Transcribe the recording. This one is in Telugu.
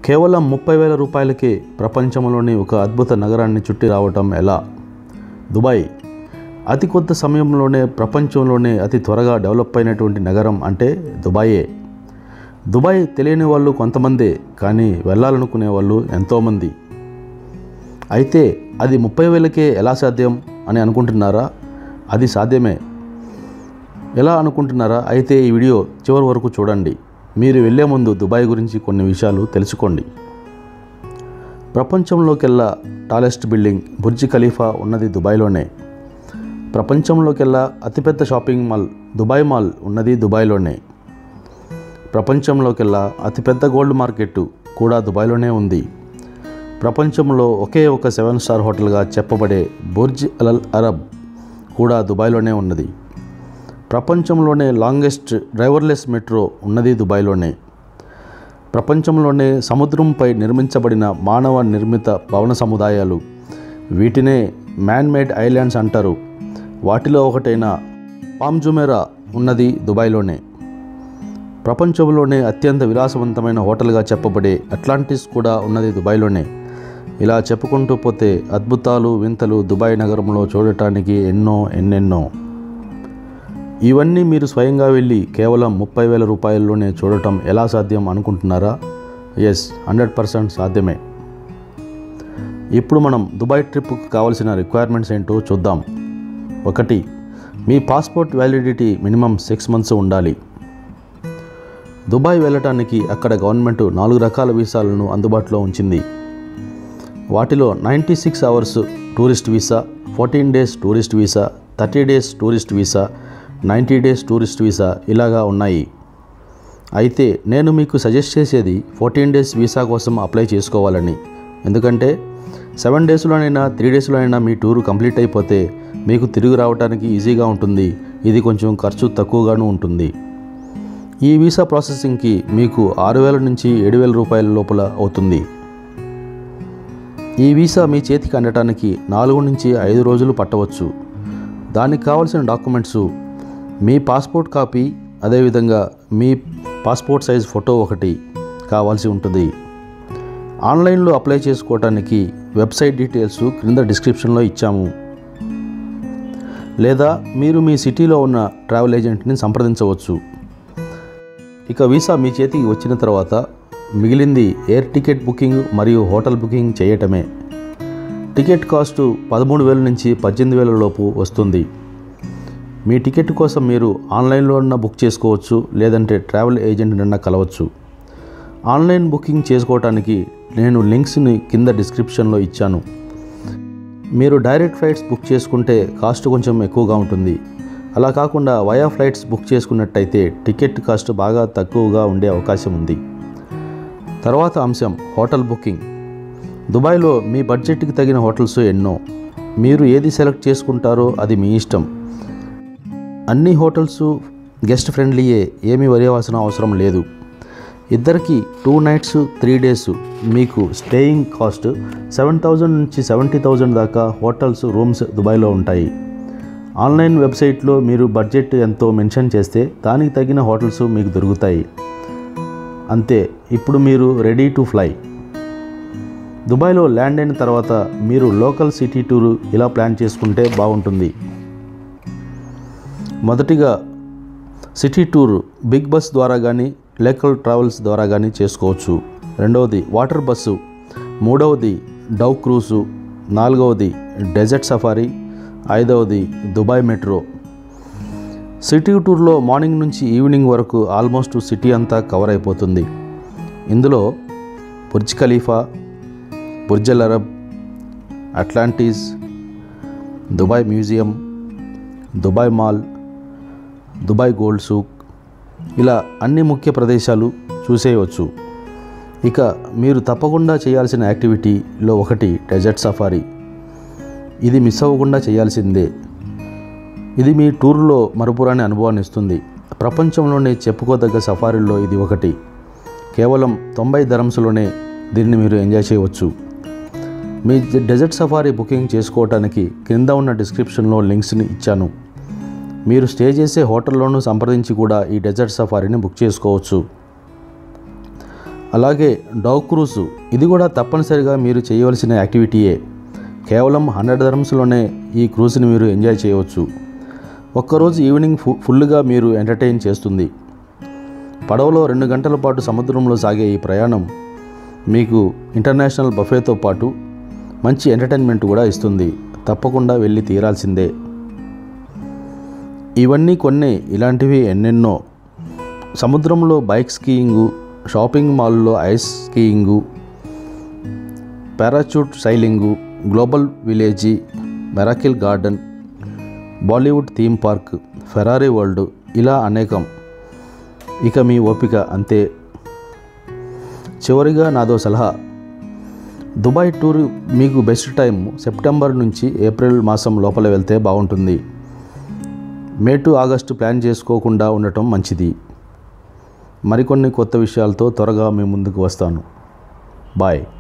కేవలం ముప్పై వేల రూపాయలకే ప్రపంచంలోని ఒక అద్భుత నగరాన్ని చుట్టి రావటం ఎలా దుబాయ్ అతి కొద్ది సమయంలోనే ప్రపంచంలోనే అతి త్వరగా డెవలప్ అయినటువంటి నగరం అంటే దుబాయే దుబాయ్ తెలియని వాళ్ళు కొంతమందే కానీ వెళ్ళాలనుకునే వాళ్ళు ఎంతోమంది అయితే అది ముప్పై వేలకే ఎలా సాధ్యం అని అనుకుంటున్నారా అది సాధ్యమే ఎలా అనుకుంటున్నారా అయితే ఈ వీడియో చివరి వరకు చూడండి మీరు వెళ్ళే ముందు దుబాయ్ గురించి కొన్ని విషయాలు తెలుసుకోండి ప్రపంచంలోకెల్లా టాలెస్ట్ బిల్డింగ్ బుర్జ్ ఖలీఫా ఉన్నది దుబాయ్లోనే ప్రపంచంలోకెల్లా అతిపెద్ద షాపింగ్ మాల్ దుబాయ్ మాల్ ఉన్నది దుబాయ్లోనే ప్రపంచంలోకెల్లా అతిపెద్ద గోల్డ్ మార్కెట్ కూడా దుబాయ్లోనే ఉంది ప్రపంచంలో ఒకే ఒక సెవెన్ స్టార్ హోటల్గా చెప్పబడే బుర్జ్ అల్ అరబ్ కూడా దుబాయ్లోనే ఉన్నది ప్రపంచంలోనే లాంగెస్ట్ డ్రైవర్లెస్ మెట్రో ఉన్నది దుబాయ్లోనే ప్రపంచంలోనే సముద్రంపై నిర్మించబడిన మానవ నిర్మిత భవన సముదాయాలు వీటినే మ్యాన్ మేడ్ ఐలాండ్స్ అంటారు వాటిలో ఒకటైన పామ్జుమెరా ఉన్నది దుబాయ్లోనే ప్రపంచంలోనే అత్యంత విలాసవంతమైన హోటల్గా చెప్పబడే అట్లాంటిస్ కూడా ఉన్నది దుబాయ్లోనే ఇలా చెప్పుకుంటూ పోతే అద్భుతాలు వింతలు దుబాయ్ నగరంలో చూడటానికి ఎన్నో ఎన్నెన్నో ఇవన్నీ మీరు స్వయంగా వెళ్ళి కేవలం ముప్పై వేల రూపాయల్లోనే చూడటం ఎలా సాధ్యం అనుకుంటున్నారా ఎస్ హండ్రెడ్ పర్సెంట్ సాధ్యమే ఇప్పుడు మనం దుబాయ్ ట్రిప్కు కావాల్సిన రిక్వైర్మెంట్స్ ఏంటో చూద్దాం ఒకటి మీ passport validity minimum six months ఉండాలి దుబాయ్ వెళ్ళటానికి అక్కడ గవర్నమెంట్ నాలుగు రకాల వీసాలను అందుబాటులో ఉంచింది వాటిలో ninety six hours tourist visa fourteen days tourist visa thirty days tourist visa ninety days tourist visa ఇలాగా ఉన్నాయి అయితే నేను మీకు సజెస్ట్ చేసేది ఫోర్టీన్ డేస్ వీసా కోసం అప్లై చేసుకోవాలని ఎందుకంటే సెవెన్ డేస్లోనైనా త్రీ డేస్లోనైనా మీ టూర్ కంప్లీట్ అయిపోతే మీకు తిరిగి రావడానికి ఈజీగా ఉంటుంది ఇది కొంచెం ఖర్చు తక్కువగాను ఉంటుంది ఈ వీసా ప్రాసెసింగ్కి మీకు ఆరు వేల నుంచి ఏడు వేల రూపాయల లోపల అవుతుంది ఈ వీసా మీ చేతికి అందటానికి నాలుగు నుంచి ఐదు రోజులు పట్టవచ్చు దానికి కావాల్సిన డాక్యుమెంట్స్ మీ పాస్పోర్ట్ కాపీ అదేవిధంగా మీ పాస్పోర్ట్ సైజ్ ఫోటో ఒకటి కావాల్సి ఉంటుంది ఆన్లైన్లో అప్లై చేసుకోవటానికి వెబ్సైట్ డీటెయిల్స్ క్రింద డిస్క్రిప్షన్లో ఇచ్చాము లేదా మీరు మీ సిటీలో ఉన్న ట్రావెల్ ఏజెంట్ని సంప్రదించవచ్చు ఇక వీసా మీ చేతికి వచ్చిన తర్వాత మిగిలింది ఎయిర్ టికెట్ బుకింగ్ మరియు హోటల్ బుకింగ్ చేయటమే టికెట్ కాస్టు పదమూడు వేల నుంచి పద్దెనిమిది వేల లోపు వస్తుంది మీ టికెట్ కోసం మీరు ఆన్లైన్లో ఉన్న బుక్ చేసుకోవచ్చు లేదంటే ట్రావెల్ ఏజెంట్ నిన్న కలవచ్చు ఆన్లైన్ బుకింగ్ చేసుకోవటానికి నేను లింక్స్ని కింద డిస్క్రిప్షన్లో ఇచ్చాను మీరు డైరెక్ట్ ఫ్లైట్స్ బుక్ చేసుకుంటే కాస్ట్ కొంచెం ఎక్కువగా ఉంటుంది అలా కాకుండా వయా ఫ్లైట్స్ బుక్ చేసుకున్నట్టయితే టికెట్ కాస్ట్ బాగా తక్కువగా ఉండే అవకాశం ఉంది తర్వాత అంశం హోటల్ బుకింగ్ దుబాయ్లో మీ బడ్జెట్కి తగిన హోటల్స్ ఎన్నో మీరు ఏది సెలెక్ట్ చేసుకుంటారో అది మీ ఇష్టం అన్ని హోటల్స్ గెస్ట్ ఫ్రెండ్లీయే ఏమీ వరియవలసిన అవసరం లేదు ఇద్దరికి టూ నైట్స్ త్రీ డేస్ మీకు స్టేయింగ్ కాస్ట్ సెవెన్ థౌజండ్ నుంచి సెవెంటీ థౌజండ్ దాకా హోటల్స్ రూమ్స్ దుబాయ్లో ఉంటాయి ఆన్లైన్ వెబ్సైట్లో మీరు బడ్జెట్ ఎంతో మెన్షన్ చేస్తే దానికి తగిన హోటల్స్ మీకు దొరుకుతాయి అంతే ఇప్పుడు మీరు రెడీ టు ఫ్లై దుబాయ్లో ల్యాండ్ అయిన తర్వాత మీరు లోకల్ సిటీ టూర్ ఇలా ప్లాన్ చేసుకుంటే బాగుంటుంది మొదటిగా సిటీ టూర్ బిగ్ బస్ ద్వారా కానీ లోకల్ ట్రావెల్స్ ద్వారా కానీ చేసుకోవచ్చు రెండవది వాటర్ బస్సు మూడవది డవ్ క్రూజు నాలుగవది డెజర్ట్ సఫారీ ఐదవది దుబాయ్ మెట్రో సిటీ టూర్లో మార్నింగ్ నుంచి ఈవినింగ్ వరకు ఆల్మోస్ట్ సిటీ అంతా కవర్ అయిపోతుంది ఇందులో Burj Khalifa Burj Al Arab Atlantis Dubai Museum Dubai Mall Dubai Gold Souk ఇలా అన్ని ముఖ్య ప్రదేశాలు చూసేయవచ్చు ఇక మీరు తప్పకుండా చేయాల్సిన యాక్టివిటీలో ఒకటి డెజర్ట్ సఫారీ ఇది మిస్ అవ్వకుండా చేయాల్సిందే ఇది మీ టూర్లో మరుపురాని అనుభవాన్ని ఇస్తుంది ప్రపంచంలోనే చెప్పుకోదగ్గ సఫారీల్లో ఇది ఒకటి కేవలం తొంభై ధరమ్స్లోనే దీన్ని మీరు ఎంజాయ్ చేయవచ్చు మీ డెజర్ట్ సఫారీ బుకింగ్ చేసుకోవటానికి క్రింద ఉన్న డిస్క్రిప్షన్లో లింక్స్ని ఇచ్చాను మీరు స్టే చేసే హోటల్లోనూ సంప్రదించి కూడా ఈ డెజర్ట్ సఫారీని బుక్ చేసుకోవచ్చు అలాగే డౌ క్రూజ్ ఇది కూడా తప్పనిసరిగా మీరు చేయవలసిన యాక్టివిటీయే కేవలం హండ్రెడ్ ధర్మ్స్లోనే ఈ క్రూజ్ని మీరు ఎంజాయ్ చేయవచ్చు ఒక్కరోజు ఈవినింగ్ ఫు ఫుల్గా మీరు ఎంటర్టైన్ చేస్తుంది పడవలో రెండు గంటల పాటు సముద్రంలో సాగే ఈ ప్రయాణం మీకు ఇంటర్నేషనల్ బఫేతో పాటు మంచి ఎంటర్టైన్మెంట్ కూడా ఇస్తుంది తప్పకుండా వెళ్ళి తీరాల్సిందే ఇవన్నీ కొన్ని ఇలాంటివి ఎన్నెన్నో సముద్రంలో బైక్ స్కీయింగు షాపింగ్ మాల్లో ice skiing parachute sailing Global Village Miracle Garden Bollywood theme park Ferrari World ఇలా అనేకం ఇక మీ ఓపిక అంతే చివరిగా నాదో సలహా దుబాయ్ టూర్ మీకు బెస్ట్ టైం సెప్టెంబర్ నుంచి ఏప్రిల్ మాసం లోపల వెళ్తే బాగుంటుంది మే టు ఆగస్టు ప్లాన్ చేసుకోకుండా ఉండటం మంచిది మరికొన్ని కొత్త విషయాలతో త్వరగా మీ ముందుకు వస్తాను బాయ్